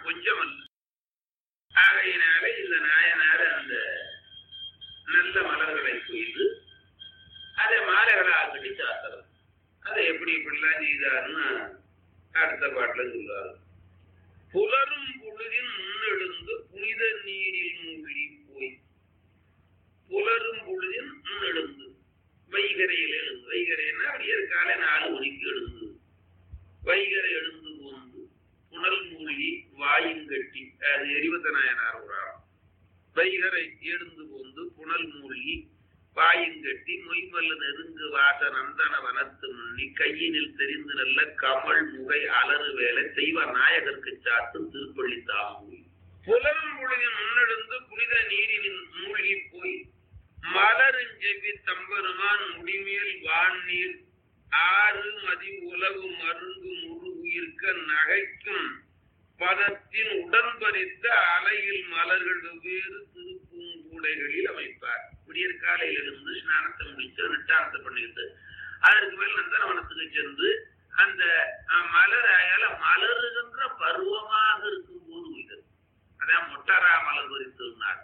கொஞ்சம் அல்ல ஆகையினாலே இந்த நாயனார் அந்த நல்ல மலர்களை கொய்து அதை மாலைகளாக கட்டி சாத்துறது அதை எப்படி இப்படிலாம் செய்தாருன்னு அடுத்த பாட்டுல சொல்றாரு புலரும் பொழுதின் முன்னெழுந்து புனித நீரில் மூழ்கி போய் புலரும் பொழுதின் முன்னெழுந்து வைகரையில் எழுந்து வைகரைன்னா அப்படியே காலை நாலு மணிக்கு எழுந்து வைகரை எழுந்து போந்து புனல் மூழ்கி வாயுங்கட்டி அது எரிவத்த நாயனார் உராம் வைகரை எழுந்து போந்து புனல் மூழ்கி வாயுங்கட்டி மொய்மல்ல நெருங்கு வாச நந்தன வனத்து முன்னி கையினில் தெரிந்து நல்ல கமல் முகை அலறு வேலை செய்வ நாயகருக்கு சாத்தும் திருப்பள்ளி தாமூய் புலன் பொழுதின் முன்னெடுந்து புனித நீரில் மூழ்கி போய் மலருஞ்செவி தம்பெருமான் முடிமேல் வான்நீர் ஆறு மதி உலகு மருங்கு முருகுயிர்க்க நகைக்கும் பதத்தின் உடன்பறித்த அலையில் மலர்கள் வெவ்வேறு திருப்பூங்கூடைகளில் அமைப்பார் விடியற் காலையில் இருந்து ஸ்நானத்தை முடித்து நிட்டானத்தை பண்ணிட்டு அதற்கு மேல் நந்தனவனத்துக்கு சென்று அந்த அஹ், மலர் அயால மலருகின்ற பருவமாக இருக்கும் போது உயிர் அதான் மொட்டாரா மலர் பறித்திருந்தார்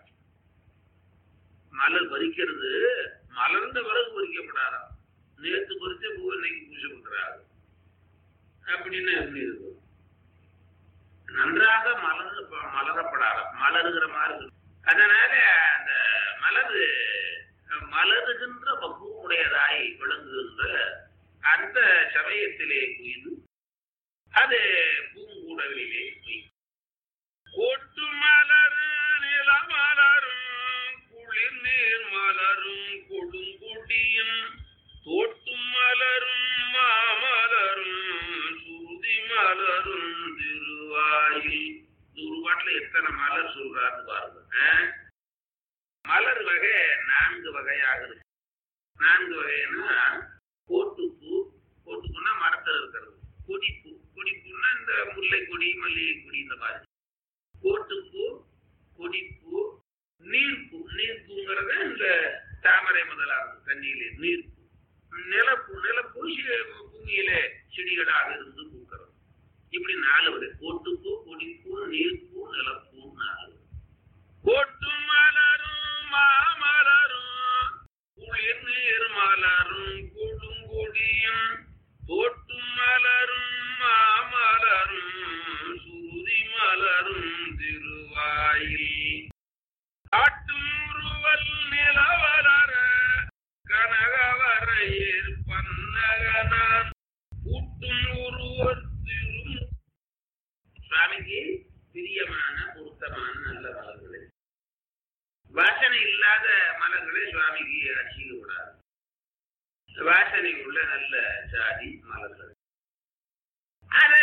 மலர் பறிக்கிறது மலர்ந்த பிறகு பறிக்கப்படாதாம் நேற்று பறிச்ச பூ இன்னைக்கு பூஜை பண்றாரு அப்படின்னு எப்படி இருக்கும் நன்றாக மலர் மலரப்படாத மலருகிற மாதிரி இருக்கு அதனால அந்த மலர் மலருகின்ற பக்குவமுடையதாய் விளங்குகின்ற அந்த சமயத்திலே குய்து அது பூங்கூடங்களிலே குய்து ஒட்டு மலரு நில மலரும் குளிர் நீர் மலரும் கொடுங்குடியும் தோட்டும் மலரும் மாமலரும் சுருதி மலரும் திருவாயில் திருவாட்டில் எத்தனை மலர் சொல்றாரு பாருங்க ஆ? மலர் வகை நான்கு வகையாக இருக்கு நான்கு வகைன்னா கோட்டுப்பூ கோட்டுப்பூன்னா மரத்தில் இருக்கிறது கொடிப்பூ கொடிப்பூன்னா இந்த முல்லை கொடி மல்லிகை கொடி இந்த மாதிரி கோட்டுப்பூ கொடிப்பூ நீர்ப்பூ நீர்ப்பூங்கிறத இந்த தாமரை முதலாகும் தண்ணியிலே நீர்ப்பூ நிலப்பூ நிலப்பூ சி- பூமியிலே செடிகளாக இருந்து பூக்கிறது இப்படி நாலு வகை கோட்டுப்பூ கொடிப்பூ நீர்ப்பூ நிலப்பூ நாலு கோட்டு மலரும் மாமலரும் குளிர் நீர் மலரும் கொடுங்கொடியும் தோட்டு மலரும் மாமலரும் சூதி மலரும் திருவாயில் காட்டும் உருவல் நிலவலர கனகவரையில் பன்னகனான் கூட்டும் ஒருவர் திரும் சுவாமிக்கு பிரியமான பொருத்தமான நல்ல மலர்களை வாசனை இல்லாத மலர்களை சுவாமிக்கு அச்சிக்கக்கூடாது வாசனை உள்ள நல்ல ஜாதி மலர்கள் அதை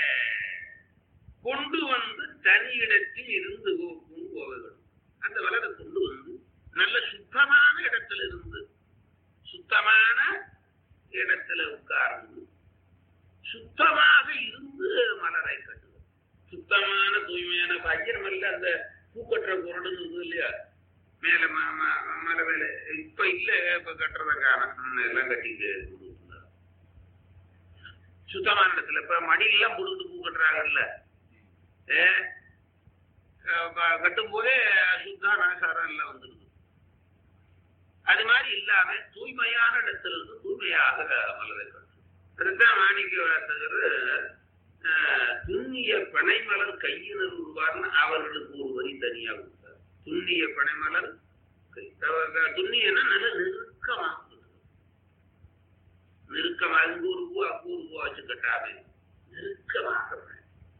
கொண்டு வந்து தனி இடத்தில் இருந்து போக்கும் கோவைகள் அந்த மலரை கொண்டு வந்து நல்ல சுத்தமான இடத்துல இருந்து சுத்தமான இடத்துல உட்கார்ந்து சுத்தமாக இருந்து மலரை கட்டுவது சுத்தமான தூய்மையான பாக்கியம் அல்ல அந்த பூக்கட்டுற குரடுன்னு இருக்குது இல்லையா மேல ம- ம- மலை மேல இப்ப இல்ல இப்ப கட்டுறத காணும் எல்லாம் கட்டிட்டு கொடுக்குறாங்க. சுத்தமான இடத்துல இப்ப மடியெல்லாம் புடுங்கிட்டு பூ கட்டுறாங்கல்ல ஏ, அஹ் ப- கட்டும் போதே சுத்தா நாசாரம் எல்லாம் வந்துடுது அது மாதிரி இல்லாம தூய்மையான இடத்துல இருந்து தூய்மையாக மலரை கட்டும் அதுதான் மாணிக்க வாசகர் அஹ், துண்ணிய பனைமலர் கையினர் உருவார்னு அவர்களுக்கு ஒரு வரி தனியா கொடுத்தார் துண்ணிய பனைமலர் கை- அவ- துண்ணியன்னா நல்ல நெருக்கமாக இருக்குது. நெருக்கமாக இங்க ஒரு பூ அங்க ஒரு பூ வச்சு கட்டாது நெருக்கமாக பனை.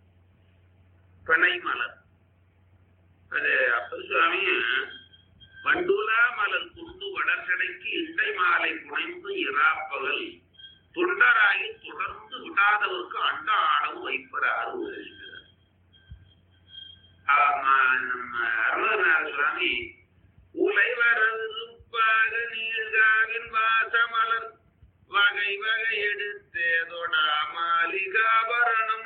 பனைமலர் அது அப்பர் சுவாமி வண்டுலா மலர் கொண்டு வளர்ச்சடைக்கு இண்டை மாலை புனைந்து இராப்பகல் தொண்டராகி தொடர்ந்து விடாதவருக்கு அண்ட ஆடவும் வைப்பராறு உதவுகிறார். ஆமா, நம்ம அருணநாத சுவாமி உலை வரவிருப்பாக நீழ்காவின் வாசமலர் வகை வகை எடுத்தேதொடா மாளிகாபரணம்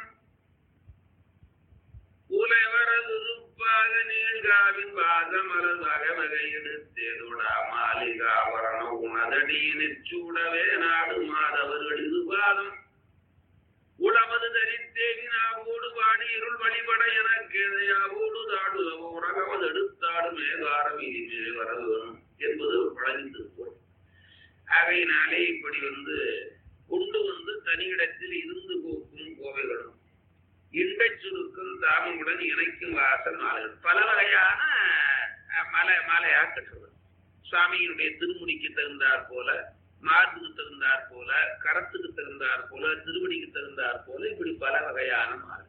உலை வரவிருப்பாக நீழ்காவின் வாசமலர் வகை வகை எடுத்தேதொடா மாளிகாபரணம் உனதடியினிற் சூடவே நாடு மாதவர்கள் இது பாதம் உளமது தரித்தே தேவி நாவோடு வாடி இருள் வழிபட எனக்கு யாவோடு தாடு உறகவது எடுத்தாடு மேகாரம் இனிமே வர வேணும் என்பது பழகிந்திருப்போம் ஆகையினாலே இப்படி வந்து கொண்டு வந்து தனியிடத்தில் இருந்து போக்கும் கோவைகளும் இண்டச் சுருக்கும் தாமமுடன் இணைக்கும் வாசல் மாலைகள் பல வகையான அஹ், மலை மாலையாக கட்டுறது சுவாமியினுடைய திருமுடிக்கு தகுந்தாற் போல மார்புக்கு தகுந்தாற் போல கரத்துக்கு தகுந்தாற் போல திருவடிக்கு தகுந்தாற் போல இப்படி பல வகையான மாலை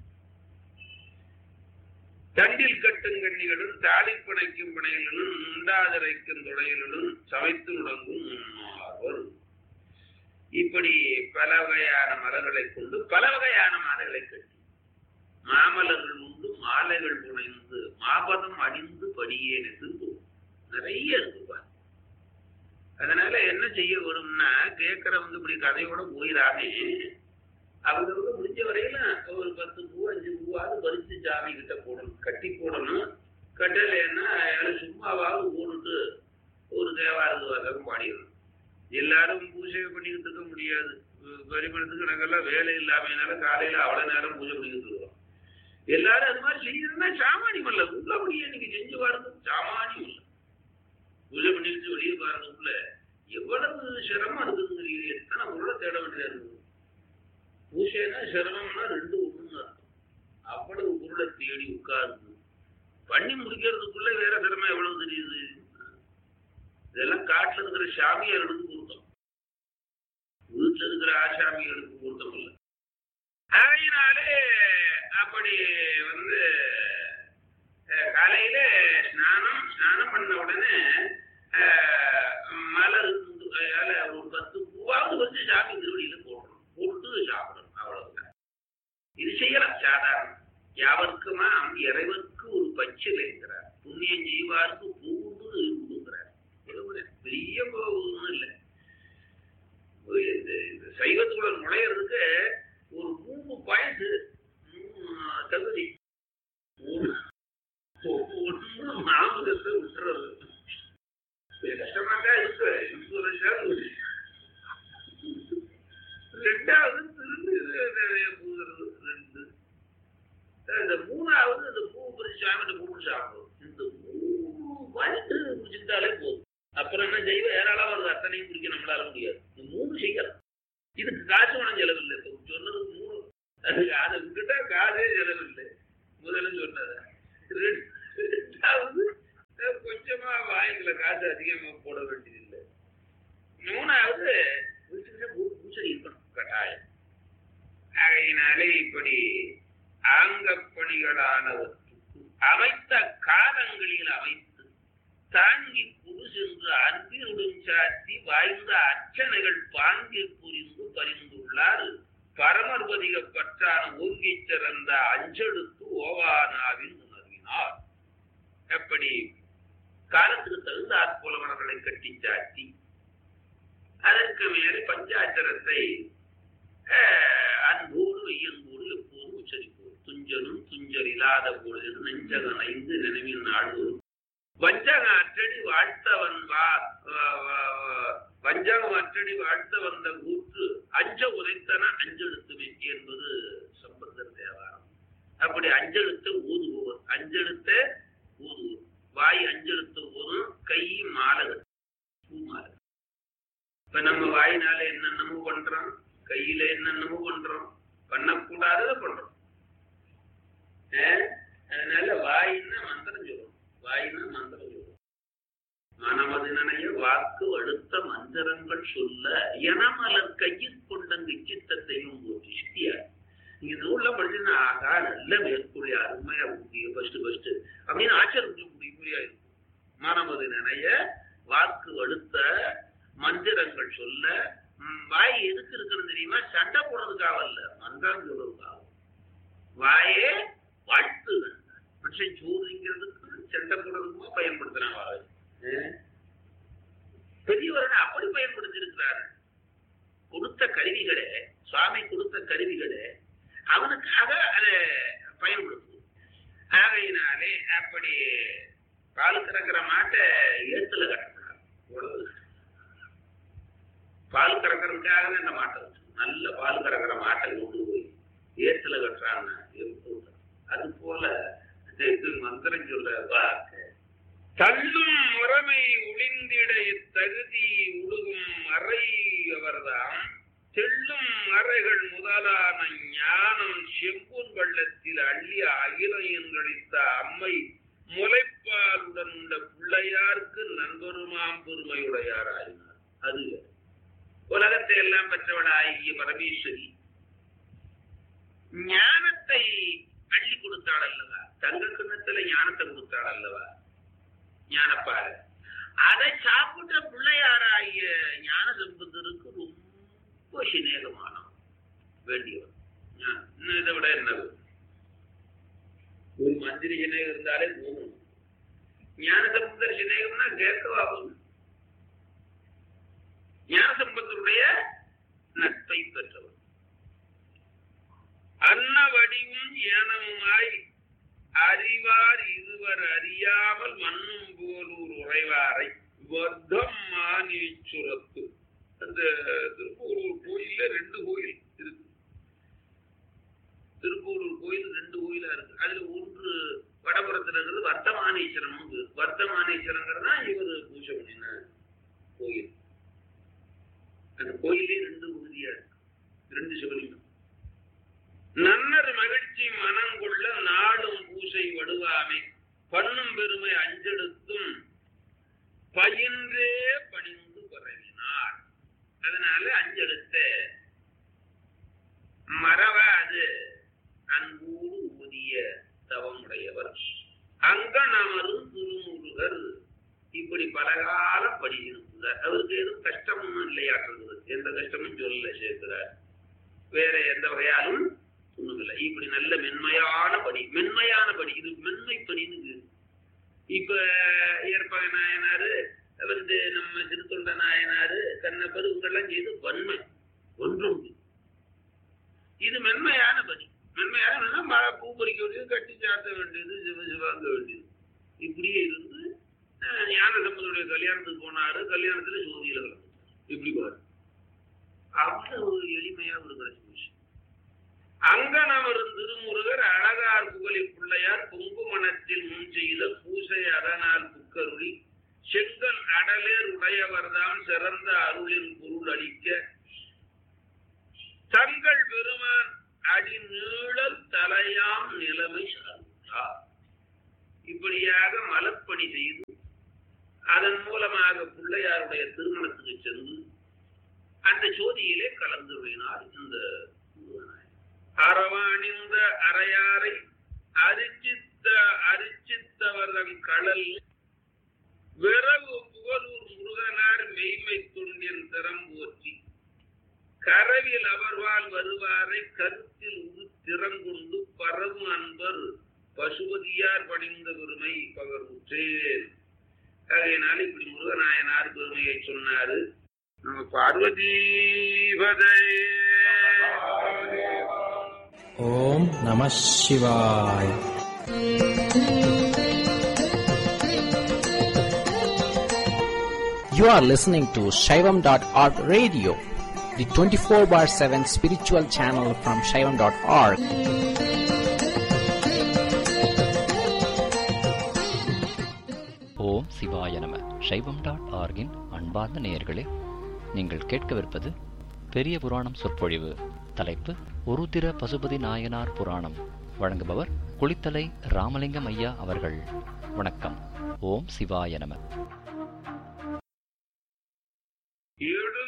தண்டில் கட்டும் கண்ணிகளும் தாலி பிணைக்கும் பிணைகளிலும் உண்டாதரைக்கும் துணைகளிலும் சமைத்து முடங்கும் முன்மார்பர் இப்படி பல வகையான மலர்களை கொண்டு பல வகையான மாலைகளை கட்டி மாமலர்கள் உண்டு மாலைகள் புனைந்து மாபதம் அடிந்து படியேன் என்று நிறைய இருக்குப்பா அதனால என்ன செய்ய வரும்னா கேட்கறவங்க இப்படி கதையோட போயிடாமே அவங்களுக்கு முடிஞ்ச வரையில ஒரு பத்து பூ அஞ்சு பூவாவது பறிச்சு சாமி கிட்ட போடணும் கட்டி போடணும் கட்டலைன்னா யாரும் சும்மாவாவது போட்டுட்டு ஒரு தேவாரது வாசகம் பாடிடணும் எல்லாரும் பூஜை பண்ணிக்கிட்டு இருக்க முடியாது பரிமளத்துக்கு நாங்கெல்லாம் வேலை இல்லாமனால காலையில அவ்வளவு நேரம் பூஜை பண்ணிக்கிட்டு இருக்கோம் எல்லாரும் அது மாதிரி செய்யறதுன்னா சாமானியம் இல்ல உள்ளபடியே நீங்க செஞ்சு பாருங்க சாமானியம் இல்லை பூஜை பண்ணிட்டு வெளியே பாருங்கக்குள்ள எவ்வளவு சிரமம் இருக்குதுங்கிறீங்க எத்தனை பொருளை தேட வேண்டியதா இருக்குது பூஜைனா சிரமம்னா ரெண்டு ஒண்ணுன்னு அர்த்தம் அவ்வளவு பொருளை தேடி உட்கார்ந்து பண்ணி முடிக்கிறதுக்குள்ள வேற சிரமம் எவ்வளவு தெரியுது இதெல்லாம் காட்டுல இருக்கிற சாமியார்களுக்கு பொருத்தம் வீட்டுல இருக்கிற ஆசாமிகளுக்கு பொருத்தம் இல்லை ஆகையினாலே அப்படி வந்து அஹ், காலையில ஸ்நானம் ஸ்நானம் பண்ண உடனே அஹ், மலர் இருந்து, அதனால ஒரு பத்து பூவாவது வச்சு சாமி திருவடியில போடணும் போட்டு சாப்பிடணும் அவ்வளவுதான் இது செய்யலாம் சாதாரணம் யாவர்க்குமாம் இறைவருக்கு ஒரு பச்சிலைங்கிறார் புண்ணியம் செய்வாருக்கு பூண்டு இருக்குங்கிறார் பெரிய ஒன்றும் இல்லை இந்த இந்த சைவத்துக்குள்ள நுழையிறதுக்கு ஒரு மூணு பாயிண்ட் தகுதி மூணு ஒன்று மாமிசத்தை விட்டுறது இது கஷ்டமா தான் இருக்கு இன்சூரன்ஸ் ரெண்டாவது திருந்து நிறைய பூதுறது ரெண்டு இந்த மூணாவது இந்த பூ பறிச்சு சாமிட்ட போட்டு சாப்பிடும் இந்த மூணு பாயிண்ட் குடிச்சுட்டாலே போதும் அப்புறம் என்ன செய்வ ஏராளம் வருது அத்தனையும் குடிக்க நம்மளால முடியாது இந்த மூணு செய்யலாம் இதுக்கு காசு பணம் செலவில்லை இப்போ சொன்னதுக்கு மூணு அதுக்கு அதை விட்டுட்டா காசே செலவில்லை முதல்ல சொன்னது ரெண்டு- ரெண்டாவது அஹ், கொஞ்சமா வாய்க்குள்ள காசு அதிகமா போட வேண்டியதில்லை மூணாவது வீட்டுக்கிட்ட பூ- பூசடி இருக்கணும் கட்டாயம் ஆகையினாலே இப்படி ஆங்கப்பணிகளானவற்றுக்கு அமைத்த காலங்களில் அமைத்து தாங்கி குரு சென்று அன்பினுடன் சாத்தி வாய்ந்த அர்ச்சனைகள் பாங்கில் புரிந்து பரிந்துள்ளார் பரமர்பதிக பற்றான ஓங்கிச் சிறந்த அஞ்செடுத்து ஓவானாவின் உணர்வினார் எப்படி காலத்துக்கு தகுந்தாற் போலவர்களை கட்டி சாத்தி அதற்கு மேலே பஞ்சாச்சரத்தை அஹ், அன்போடு வெய்யன்போடு எப்போதும் உச்சரிப்போம் துஞ்சனும் துஞ்சல் இல்லாத பொழுது நெஞ்சகன் ஐந்து நினைவில் நாள்தோறும் வஞ்சகம் அற்றடி வாழ்த்தவன் வா வ- வ- வ- வஞ்சகம் அற்றடி வாழ்த்த வந்த கூற்று அஞ்ச உதைத்தன அஞ்செழுத்துமே என்பது சம்பந்தர் தேவாரம் அப்படி அஞ்செழுத்த ஊதுபவர் அஞ்செழுத்த ஊதுவோர் வாய் அஞ்செழுத்த ஓதும் கை மாலகர் பூ மாலை இப்ப நம்ம வாயினால என்னென்னமோ பண்றோம் கையில என்னென்னமோ பண்றோம் பண்ணக்கூடாததை பண்றோம் அஹ்? அதனால வாயின்னா மந்திரம் சொல்லும் வாயினா மந்திரம் சொல்லும் மனமது நினைய வாக்கு அடுத்த மந்திரங்கள் சொல்ல எனமலர் கையில் கொண்டங்க சித்தத்தையும் போட்டு சித்தியா நீங்க நூல்ல படிச்சுன்னா ஆகா நல்ல மேற்கொள்ளி அருமையா முக்கிய ஃபர்ஸ்ட் ஃபர்ஸ்ட் அப்படின்னு ஆச்சரியம் முடியா இருக்கும் மனமது நினைய வாக்கு அடுத்த மந்திரங்கள் சொல்ல ம், வாய் எதுக்கு இருக்குன்னு தெரியுமா சண்டை போடுறதுக்காக இல்ல மந்திரம் சொல்றதுக்காக வாயே வாழ்த்துகள் மனுஷன் சூதுங்கிறதுக்கு சண்டை போடுறதுக்குமா பயன்படுத்துறான் வாய் ஏன்? பெரியவர்கள் அப்படி பயன்படுத்தியிருக்கிறார்கள் கொடுத்த கருவிகளே சுவாமி கொடுத்த கருவிகளே அவனுக்காக அதை பயன்படுத்தும் ஆகையினாலே அப்படி பால் கறக்கிற மாட்டை ஏத்துல கட்டக்கூடாது அவ்வளவு. பால் கறக்கிறதுக்காக இந்த மாட்டை வச்சு நல்ல பால் கறக்கிற மாட்டை கொண்டு போய் ஏத்துல கட்டுறான்னா அது போல இது மந்திரம் சொல்ற வாக்கு தள்ளும் முறைமை ஒளிந்திட தகுதி உழுகும் அறை அவர்தாம் தெள்ளும் அறைகள் முதலான ஞானம் செம்பூன் வெள்ளத்தில் அள்ளி அகிலம் என்றளித்த அம்மை முளைப்பாலுடன் உள்ள பிள்ளையாருக்கு நண்பருமாம் பெருமையுடையாராயினார் அது உலகத்தை எல்லாம் பெற்றவளாகிய பரமேஸ்வரி ஞானத்தை அள்ளி கொடுத்தாள் அல்லவா தங்க கிண்ணத்துல ஞானத்தை கொடுத்தாள் அல்லவா ஞானப்பால அதை சாப்பிட்ட பிள்ளையாராகிய ஞான சம்பந்தருக்கு ரொம்ப சிநேகமானவன் வேண்டியவன் இன்னும் இதை விட என்ன ஒரு மந்திரி சிநேகம் இருந்தாலே போகும் ஞான சம்பந்தர் சிநேகம்னா கேட்கவா போகும் ஞான சம்பந்தருடைய நட்பை பெற்றவர் அன்ன வடிவும் ஏனமுமாய் அறிவார் இருவர் அறியாமல் மண்ணும் போலூர் உறைவாரை வர்த்தம் மானீச்சுரத்து அந்த திருப்பூரூர் கோயில்ல ரெண்டு கோயில் இருக்கு திருப்பூரூர் கோயில் ரெண்டு கோயிலா இருக்கு அதுல ஒன்று வடபுறத்துல இருக்கிறது வர்த்தமானீஸ்வரம் வர்த்தமானீஸ்வரங்கிறது தான் இவர் பூஜை பண்ணின கோயில் அந்த கோயிலே ரெண்டு உறுதியா இருக்கு ரெண்டு சிவலிங்கம் நன்னர் மகிழ்ச்சி மனம் கொள்ள நாளும் பூசை வடுவாமை பண்ணும் பெருமை அஞ்செடுத்தும் பயின்றே பணிந்து பரவினார் அதனால அஞ்செடுத்த மறவாது அன்போடு ஊதிய தவமுடையவர் அங்க நமரும் திருமுருகர் இப்படி பலகாலம் படிக்கிறார் அவருக்கு எதுவும் கஷ்டம் ஒன்றும் இல்லையாற்றுறது எந்த கஷ்டமும் சொல்லல சேர்க்கிறார் வேற எந்த வகையாலும் ஒண்ணுமில்லை இப்படி நல்ல மென்மையான பணி மென்மையான பணி இது மென்மை பணின்னு இப்ப ஏற்பக நாயனாரு வந்து நம்ம திருத்தொண்ட நாயனாரு கண்ணப்பர் இவங்கெல்லாம் செய்து வன்மை ஒன்றும் இது மென்மையான பணி மென்மையான மழை பூ பறிக்க வேண்டியது கட்டி சாத்த வேண்டியது சிவ சிவாங்க வேண்டியது இப்படியே இருந்து ஞான சம்பந்தனுடைய கல்யாணத்துக்கு போனாரு கல்யாணத்துல ஜோதியில கலந்து இப்படி பாரு அவ்வளவு எளிமையா ஒரு கிடைச்சு போச்சு அங்கனவரும் திருமுருகர் அழகார் புகழி பிள்ளையார் பொங்குமணத்தில் முன் செய்த பூசை அதனால் புக்கருளி செங்கல் அடலேர் உடையவர்தான் சிறந்த அருளின் பொருள் அளிக்க தங்கள் பெருமான் அடி நீழல் தலையாம் நிலைமை சார்ந்தார் இப்படியாக மலப்பணி செய்து அதன் மூலமாக பிள்ளையாருடைய திருமணத்துக்கு சென்று அந்த ஜோதியிலே கலந்து விடினார் இந்த அரவாணிந்த அறையாரை அரிச்சித்த அரிச்சித்தவர்தன் கடல் விரவு புகழூர் முருகனார் மெய்மை துண்டின் திறம் போற்றி கரவில் அவர்வால் வருவாரை கருத்தில் உரு திறங்கொண்டு பரவு அன்பர் பசுபதியார் பணிந்த பெருமை பகர்வுற்றேன் ஆகையினால் இப்படி முருகநாயனார் பெருமையை சொன்னாரு நம்ம பார்வதி ஓம் நம சிவாய் You are listening to Shaivam.org radio, the 24 bar 7 spiritual channel from Shaivam.org. ஓம் சிவாய நம சைவம் டாட் ஆர்கின் அன்பார்ந்த நேயர்களே நீங்கள் கேட்கவிருப்பது பெரிய புராணம் சொற்பொழிவு தலைப்பு உருத்திர பசுபதி நாயனார் புராணம் வழங்குபவர் குளித்தலை ராமலிங்கம் ஐயா அவர்கள் வணக்கம் ஓம் சிவாய நம ஏழு